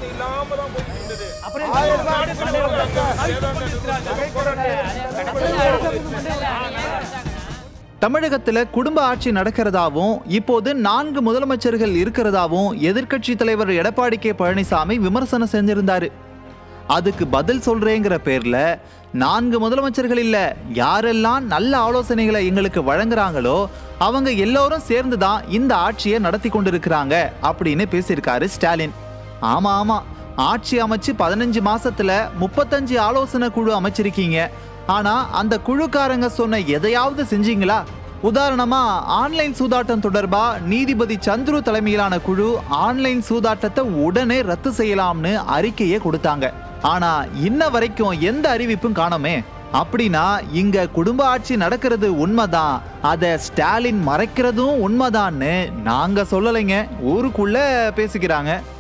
பேச்சுவார்த்தை இல்லாம தான் போயிட்டு இருந்தது அப்புறம் ஆயிரம் நாடு நாடு சண்டை தமிழகத்துல குடும்ப ஆட்சி நடக்கிறதாவும் இப்போது நான்கு முதலமைச்சர்கள் இருக்கிறதாவும் எதிர்க்கட்சி தலைவர் எடப்பாடி கே பழனிசாமி விமர்சனம் செஞ்சிருந்தாரு அதுக்கு பதில் சொல்றேங்கிற பேர்ல நான்கு முதலமைச்சர்கள் இல்ல யாரெல்லாம் நல்ல ஆலோசனைகளை எங்களுக்கு வழங்குறாங்களோ அவங்க எல்லோரும் சேர்ந்து தான் இந்த ஆட்சியை நடத்தி கொண்டிருக்கிறாங்க அப்படின்னு பேசியிருக்காரு ஸ்டாலின் ஆமா ஆமா ஆட்சி அமைச்சு பதினஞ்சு மாசத்துல முப்பத்தஞ்சு ஆலோசனை குழு அமைச்சிருக்கீங்க ஆனா அந்த குழுக்காரங்க சொன்ன எதையாவது செஞ்சீங்களா உதாரணமா ஆன்லைன் சூதாட்டம் தொடர்பா நீதிபதி சந்துரு தலைமையிலான குழு ஆன்லைன் சூதாட்டத்தை உடனே ரத்து செய்யலாம்னு அறிக்கையை கொடுத்தாங்க ஆனா இன்ன வரைக்கும் எந்த அறிவிப்பும் காணோமே அப்படின்னா இங்க குடும்ப ஆட்சி நடக்கிறது உண்மைதான் அத ஸ்டாலின் மறைக்கிறதும் உண்மைதான்னு நாங்க சொல்லலைங்க ஊருக்குள்ள பேசிக்கிறாங்க